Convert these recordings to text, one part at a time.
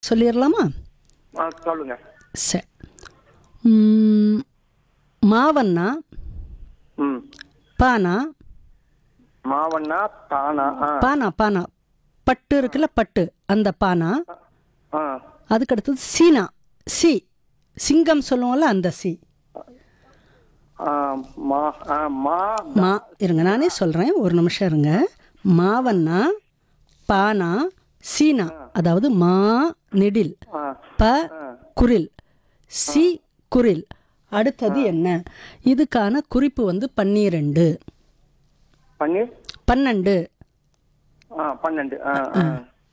சொல்லிடலாமா ஆ சொல்லுங்க சரி ம், மாவண்ணா ம் பானா மாவண்ணா தானா ஆ பானா பானா பட்டு இருக்குல்ல பட்டு அந்த பானா ஆ அதுக்கு அடுத்தது சீனா சி சிங்கம் சொல்லுவோம்ல அந்த சி ஆ, மா ஆ மா மா இருங்க நானே சொல்கிறேன் ஒரு நிமிஷம் இருங்க மாவண்ணா பானா சீனா அதாவது மா நெடில் ஆ ப குரில் சி குரில் அடுத்தது என்ன இதுக்கான குறிப்பு வந்து பன்னிரெண்டு பன்னீர் பன்னெண்டு ஆ பன்னெண்டு ஆ ஆ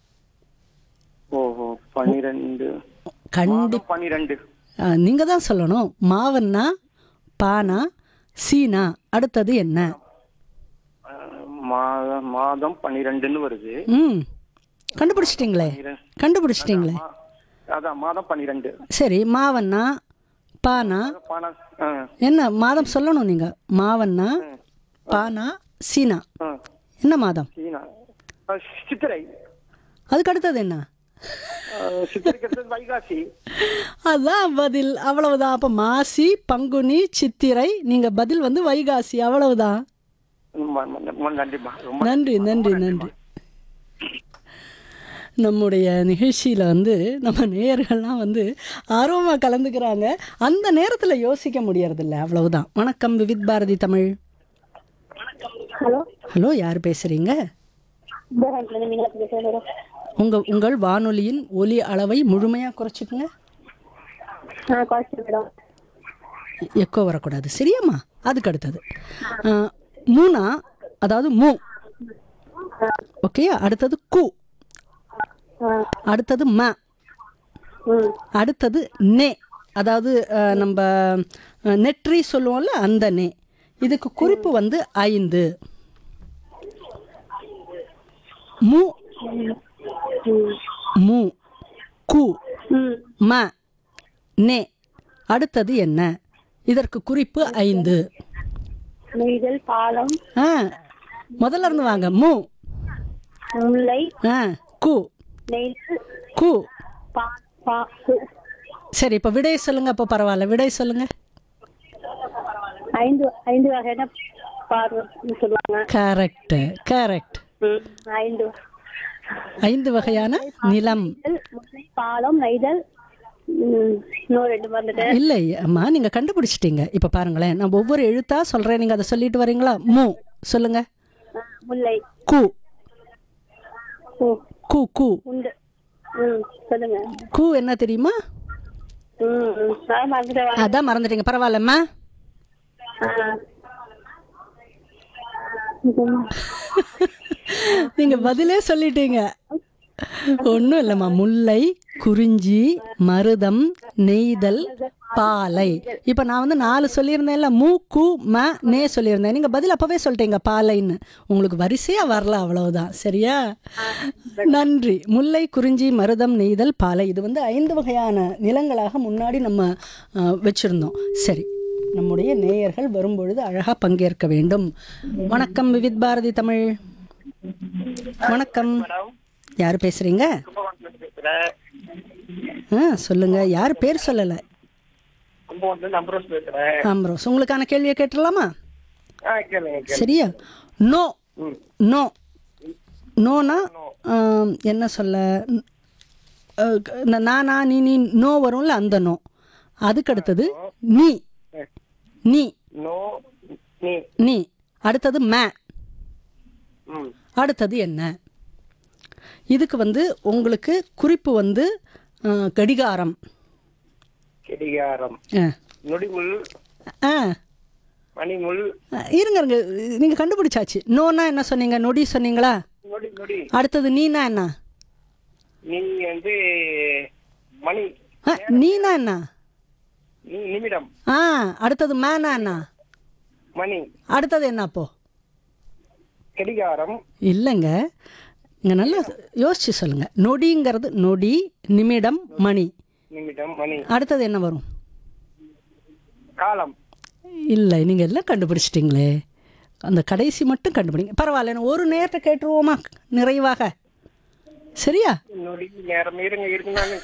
ஓஹோ பன்னிரெண்டு கண்டி மாதம் பன்னிரெண்டு நீங்கள் தான் சொல்லணும் மாவண்ணா பானா சீனா அடுத்தது என்ன ஆ, மாதம் மாதம் பன்னிரெண்டுன்னு வருது ம் கண்டுபிடிச்சிட்டிங்களே பன்னிரெண்டு. கண்டுபிடிச்சிட்டிங்களே மா- அதான் மாதம் பன்னிரெண்டு சரி மாவண்ணா பானா பணம் ஆ என்ன மாதம் சொல்லணும் நீங்கள் மாவண்ணா பானா சீனா ஆ என்ன மாதம் சீனா ஆ, சித்திரை அதுக்கு அடுத்தது என்ன ஆ, சித்திரைக்கு அடுத்தது வைகாசி அதான் பதில் அவ்வளவுதான் அப்போ மாசி பங்குனி சித்திரை நீங்கள் பதில் வந்து வைகாசி அவ்வளவுதான் ரொம்ப ரொம்ப நன்றிம்மா ரொம்ப நன்றி நன்றி நன்றி நம்முடைய நிகழ்ச்சியில் வந்து நம்ம நேயர்கள்லாம் வந்து ஆர்வமாக கலந்துக்கிறாங்க அந்த நேரத்தில் யோசிக்க முடியறதில்ல அவ்வளவுதான் வணக்கம் விவித் பாரதி தமிழ் ஹலோ ஹலோ யார் பேசுகிறீங்க பேரண்ட்லேருந்து மீனா பேசுகிறேன் மேடம் உங்கள் உங்கள் வானொலியின் ஒலி அளவை முழுமையாக குறைச்சிக்கங்க ஆ குறைச்சி மேடம் எக்கோ வரக்கூடாது சரியாம்மா அதுக்கு அடுத்தது ஆ, மூணா அதாவது மூ ஓகே அடுத்தது கு ஆ அடுத்தது ம ம் அடுத்தது நே அதாவது ஆ, நம்ம ஆ, நெற்றி சொல்லுவோம்ல அந்த நே இதுக்கு குறிப்பு வந்து ஐந்து மு ம் மு கு ம் ம நே அடுத்தது என்ன இதற்கு குறிப்பு ஐந்து நெய்தல் பாலம் ஆ முதல்ல இருந்து வாங்க மு முல்லை ஆ கு நெய்தல் கு பா பா கு. சரி இப்போ விடை சொல்லுங்க அப்போ பரவாயில்ல விடை சொல்லுங்க ஐந்து ஐந்து வகையான பார்வைன்னு சொல்லுவாங்க கரெக்ட் கரெக்ட் ம் ஐந்து ஐந்து வகையான நிலம் நெய்தல், முல்லை பாலம் நெய்தல் ம், இன்னும் ரெண்டு மறந்துட்டேன் இல்லை அம்மா நீங்கள் கண்டுபிடிச்சிட்டீங்க இப்போ பாருங்களேன் நான் ஒவ்வொரு எழுத்தா சொல்கிறேன் நீங்கள் அதை சொல்லிட்டு வரீங்களா மு சொல்லுங்க ஆ, முல்லை கு ஓ கு கு உண்டு ம் சொல்லுங்க கு என்ன தெரியுமா ம் ம் நான் மறந்துட்டேன் அதான் மறந்துட்டீங்க பரவாயில்லம்மா ஆ நீங்கள் பதிலே சொல்லிட்டீங்க ஒன்றும் இல்லைம்மா முல்லை குறிஞ்சி மருதம் நெய்தல் பாலை இப்போ நான் வந்து நாலு சொல்லியிருந்தேன்ல மூ கு ம நே சொல்லியிருந்தேன் நீங்கள் பதில் அப்போவே சொல்லிட்டீங்க பாலைன்னு உங்களுக்கு வரிசையாக வரல அவ்வளவுதான் சரியா நன்றி முல்லை குறிஞ்சி மருதம் நெய்தல் பாலை இது வந்து ஐந்து வகையான நிலங்களாக முன்னாடி நம்ம அஹ், வச்சிருந்தோம் சரி நம்முடைய நேயர்கள் வரும்பொழுது அழகாக பங்கேற்க வேண்டும் வணக்கம் விவித் பாரதி தமிழ் வணக்கம் யார் பேசுறீங்க பேசுறேன் ஆ சொல்லுங்க யார் பேர் சொல்லலை கும்பகோணத்துல நம்பரோஸ் பேசுறேன் ஆம்ரோஸ் உங்களுக்கான கேள்வியை கேட்டுடலாமா ஆ கேளுங்க கேளுங்க. சரியா நோ ம் நோ நோனா ஆம், என்ன சொல்ல அஹ், இந்த நானா நீ நீ நோ வரும்ல அந்த நோ அதுக்கு அடுத்தது நீ நீ நோ நீ நீ அடுத்தது மே ம் அடுத்தது என்ன இதுக்கு வந்து உங்களுக்கு குறிப்பு வந்து அஹ், கடிகாரம் கடிகாரம் ஆ. நொடிமுள் ஆ மணிமுள் அஹ், இருங்க இருங்க நீங்கள் கண்டுபிடிச்சாச்சு நோனா என்ன சொன்னீங்க நொடி சொன்னீங்களா நொடி நொடி அடுத்தது நீனா என்ன நீ வந்து மணி ஆ, நீனா என்ன நீ நிமிடம் ஆ அடுத்தது மேனா என்ன மணி அடுத்தது என்ன அப்போ கடிகாரம் இல்லைங்க இங்கே நல்லா யோசிச்சு சொல்லுங்க நொடிங்கிறது நொடி நிமிடம் மணி நிமிடம் மணி அடுத்தது என்ன வரும் காலம் இல்லை நீங்கள் எல்லாம் கண்டுபிடிச்சிட்டிங்களே அந்த கடைசி மட்டும் கண்டுபிடிங்க பரவாயில்ல நான் ஒரு நேரத்தை கேட்டுருவோமா நிறைவாக சரியா நொடி நேரம் இருங்க இருங்க நான்